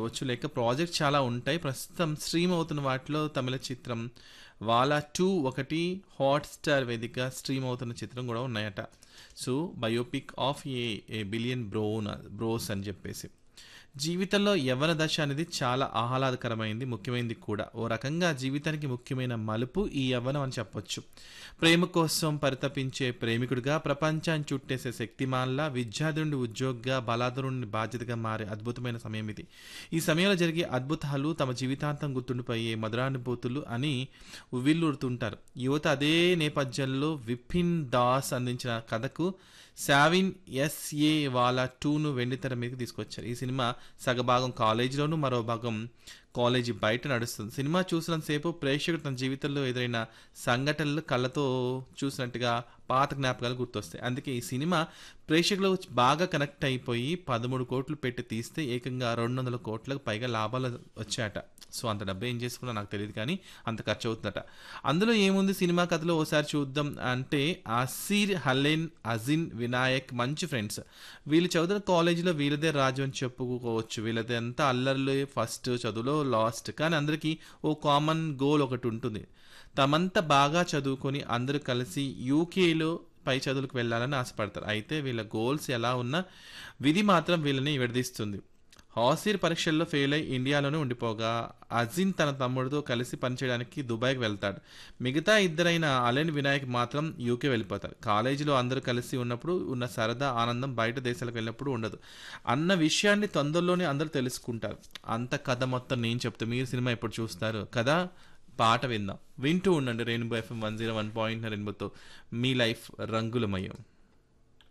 కావచ్చు లేక ప్రాజెక్ట్ చాలా ఉంటాయి ప్రస్తుతం స్ట్రీమ్ అవుతున్న వాటిలో తమిళ చిత్రం వాలా టూ ఒకటి హాట్ స్టార్ వేదిక స్ట్రీమ్ అవుతున్న చిత్రం కూడా ఉన్నాయట so biopic of a a billion బ్రోన్ బ్రోస్ అని చెప్పేసి జీవితంలో యవ్వన దశ అనేది చాలా ఆహ్లాదకరమైంది ముఖ్యమైనది కూడా ఓ రకంగా జీవితానికి ముఖ్యమైన మలుపు ఈ యవ్వనం అని చెప్పొచ్చు ప్రేమ కోసం పరితపించే ప్రేమికుడిగా ప్రపంచాన్ని చుట్టేసే శక్తిమాన్లా విద్యార్థుడి ఉద్యోగిగా బలాదరుని బాధ్యతగా మారే అద్భుతమైన సమయం ఇది ఈ సమయంలో జరిగే అద్భుతాలు తమ జీవితాంతం గుర్తుండిపోయే మధురానుభూతులు అని ఉవ్విల్లుడుతుంటారు యువత అదే నేపథ్యంలో విపిన్ దాస్ అందించిన కథకు సావిన్ ఎస్ఏ వాలా టూను వెండితెర మీదకి తీసుకొచ్చారు ఈ సినిమా సగభాగం కాలేజీలోను మరో భాగం కాలేజీ బయట నడుస్తుంది సినిమా చూసినంతసేపు ప్రేక్షకుడు తన జీవితంలో ఎదురైన సంఘటనలు కళ్ళతో చూసినట్టుగా పాత జ్ఞాపకాలు గుర్తొస్తాయి అందుకే ఈ సినిమా ప్రేక్షకులు బాగా కనెక్ట్ అయిపోయి పదమూడు కోట్లు పెట్టి తీస్తే ఏకంగా రెండు వందల కోట్లకు పైగా లాభాలు వచ్చాయట సో అంత డబ్బు ఏం చేసుకున్నా నాకు తెలియదు కానీ అంత ఖర్చు అవుతుందట అందులో ఏముంది సినిమా కథలో ఓసారి చూద్దాం అంటే అసీర్ హలేన్ అజిన్ వినాయక్ మంచి ఫ్రెండ్స్ వీళ్ళు చదువుతున్న కాలేజీలో వీళ్ళదే రాజు అని చెప్పుకోవచ్చు వీళ్ళదే అంతా అల్లర్లు ఫస్ట్ చదువులో లాస్ట్ కానీ అందరికీ ఓ కామన్ గోల్ ఒకటి ఉంటుంది తమంతా బాగా చదువుకొని అందరూ కలిసి యూకేలో పై చదువులకు వెళ్ళాలని ఆశపడతారు అయితే వీళ్ళ గోల్స్ ఎలా ఉన్నా విధి మాత్రం వీళ్ళని విడదీస్తుంది హాసీర్ పరీక్షల్లో ఫెయిల్ అయి ఇండియాలోనే ఉండిపోగా అజిన్ తన తమ్ముడితో కలిసి పనిచేయడానికి దుబాయ్కి వెళ్తాడు మిగతా ఇద్దరైన అలెన్ వినాయక్ మాత్రం యూకే వెళ్ళిపోతారు కాలేజీలో అందరూ కలిసి ఉన్నప్పుడు ఉన్న సరదా ఆనందం బయట దేశాలకు వెళ్ళినప్పుడు ఉండదు అన్న విషయాన్ని తొందరలోనే అందరూ తెలుసుకుంటారు అంత కథ మొత్తం నేను చెప్తే మీరు సినిమా ఎప్పుడు చూస్తారు కదా పాట విందాం వింటూ ఉండండి rainbow FM one zero one point రెయిన్బోతో మీ లైఫ్ రంగులమయం